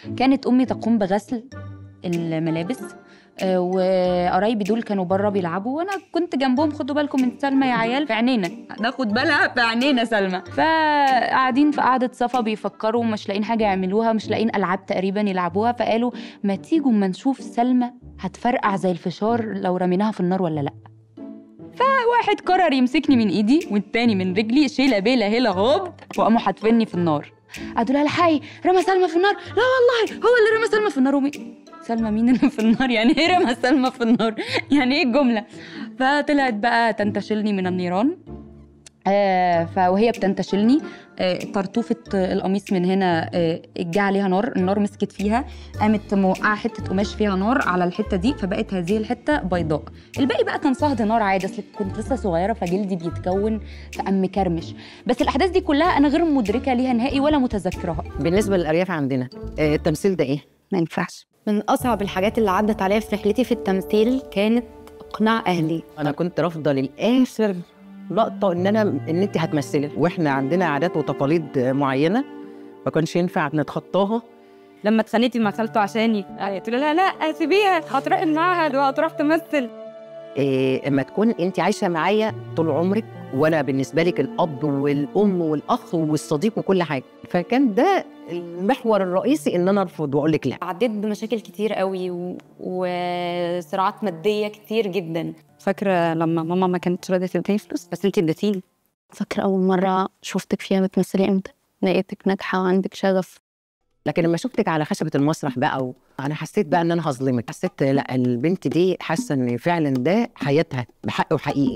كانت امي تقوم بغسل الملابس آه، وقرايبي دول كانوا بره بيلعبوا وانا كنت جنبهم خدوا بالكم من سلمى يا عيال في عينينا ناخد بالها في عينينا سلمى فقاعدين في قعده صفا بيفكروا مش لاقيين حاجه يعملوها مش لاقيين العاب تقريبا يلعبوها فقالوا ما تيجوا ما نشوف سلمى هتفرقع زي الفشار لو رميناها في النار ولا لا فواحد قرر يمسكني من ايدي والتاني من رجلي شيله بيلا هيلا هوب وقاموا حاتفيني في النار قعدوا لها الحقي رمى سلمى في النار لا والله هو اللي رمى سلمى في النار ومي سلمى مين اللي في النار يعني ايه رمى سلمى في النار يعني ايه الجمله فطلعت بقى تنتشلني من النيران آه فوهي بتنتشلني آه طرطوفة القميص من هنا آه جه عليها نار النار مسكت فيها قامت موقعة حتة قماش فيها نار على الحتة دي فبقت هذه الحتة بيضاء الباقي بقى كان صهد نار عادي اصل كنت لسه صغيرة فجلدي بيتكون فقام مكرمش بس الأحداث دي كلها أنا غير مدركة ليها نهائي ولا متذكرها بالنسبه للارياف عندنا آه، التمثيل ده ايه ما ينفعش من اصعب الحاجات اللي عدت عليا في رحلتي في التمثيل كانت اقناع اهلي انا كنت رافضه للاخر لقطه ان انا ان انت هتمثلي واحنا عندنا عادات وتقاليد معينه ما كانش ينفع نتخطاها لما اتخانقتي مع خالته عشاني قالت له لا لا سيبيها هتروح المعهد وهتروح تمثل إيه اما تكون انت عايشه معايا طول عمرك وانا بالنسبه لك الاب والام والاخ والصديق وكل حاجه فكان ده المحور الرئيسي ان انا ارفض واقول لك لا عديت بمشاكل كتير قوي و... وصراعات ماديه كتير جدا فاكره لما ماما ما كانتش راضيه تديني فلوس بس انت اديتيني فاكره اول مره شفتك فيها بتمثلي امتى لقيتك ناجحه وعندك شغف لكن لما شفتك على خشبه المسرح بقى و... انا حسيت بقى ان انا هظلمك حسيت لا البنت دي حاسه ان فعلا ده حياتها بحق وحقيقي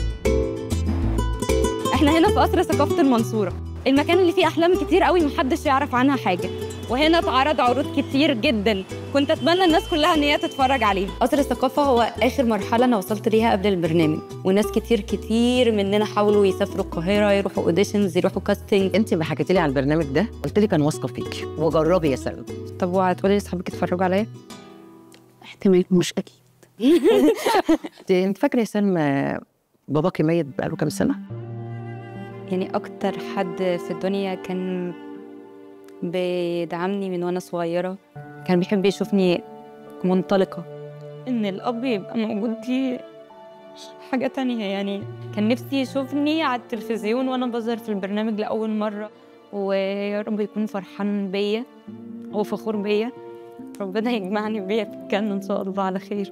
احنا هنا في قصر ثقافه المنصوره المكان اللي فيه احلام كتير قوي محدش يعرف عنها حاجه وهنا اتعرض عروض كتير جدا كنت اتمنى الناس كلها ان هي تتفرج عليه قصر الثقافة هو آخر مرحلة أنا وصلت ليها قبل البرنامج وناس كتير كتير مننا حاولوا يسافروا القاهرة يروحوا اوديشنز يروحوا كاستنج انت ما حكيتي لي على البرنامج ده قلت لك انا واثقه فيك وجربي يا سلمى طب وهتقولي لاصحابك يتفرجوا عليا احتمال مش أكيد انت- انت فاكره يا سلمى باباكي ميت بقاله كام سنه يعني اكتر حد في الدنيا كان بيدعمني من وانا صغيره كان بيحب يشوفني منطلقه ان الاب يبقى موجود دي حاجه تانية يعني كان نفسي يشوفني على التلفزيون وانا بظهر في البرنامج لاول مره ويا رب يكون فرحان بيا وفخور بيا ربنا يجمعني بيا في الجنه ان شاء الله على خير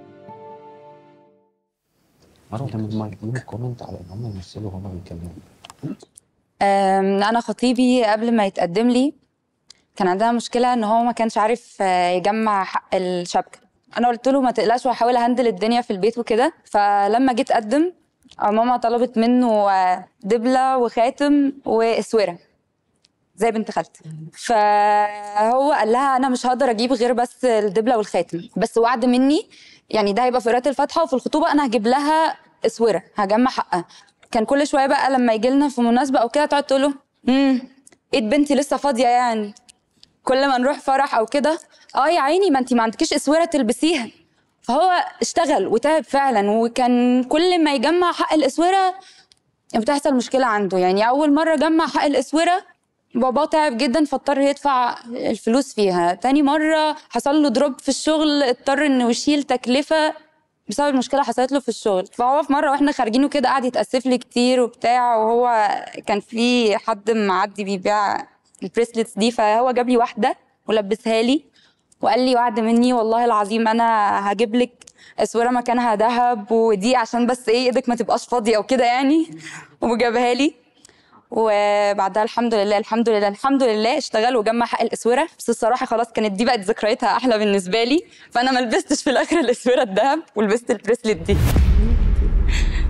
مروه لما يعملوا كومنت على ان هم يمثلوا وهما بيتكلموا أم، انا خطيبي قبل ما يتقدم لي كان عندنا مشكله ان هو ما كانش عارف آه، يجمع حق الشبكه انا قلت له ما تقلقش وهحاول اهندل الدنيا في البيت وكده فلما جيت اقدم آه، ماما طلبت منه آه، دبله وخاتم واسوره زي بنت خالتي فهو قال لها انا مش هقدر اجيب غير بس الدبله والخاتم بس وعد مني يعني ده هيبقى في قراءه الفاتحه وفي الخطوبه انا هجيب لها اسوره هجمع حقها كان كل شويه بقى لما يجي لنا في مناسبه او كده تقعد تقول له امم ايد بنتي لسه فاضيه يعني كل ما نروح فرح او كده اه يا عيني ما انت ما عندكيش اسوره تلبسيها فهو اشتغل وتعب فعلا وكان كل ما يجمع حق الاسوره بتحصل مشكله عنده يعني اول مره جمع حق الاسوره باباه تعب جدا فاضطر يدفع الفلوس فيها تاني مرة حصل له دروب في الشغل اضطر انه يشيل تكلفة بسبب المشكلة حصلت له في الشغل فهو في مرة واحنا خارجين وكده قعد يتأسف لي كتير وبتاع وهو كان في حد معدي بيبيع البريسلتس دي فهو جاب لي واحدة ولبسها لي وقال لي وعد مني والله العظيم انا هجيب لك اسوره مكانها ذهب ودي عشان بس ايه ايدك ما تبقاش فاضيه وكده يعني وجابها لي وبعدها الحمد لله الحمد لله الحمد لله اشتغل وجمع حق الاسوره بس الصراحه خلاص كانت دي بقت ذكرياتها احلى بالنسبه لي فانا ما لبستش في الاخر الاسوره الذهب ولبست البريسلت دي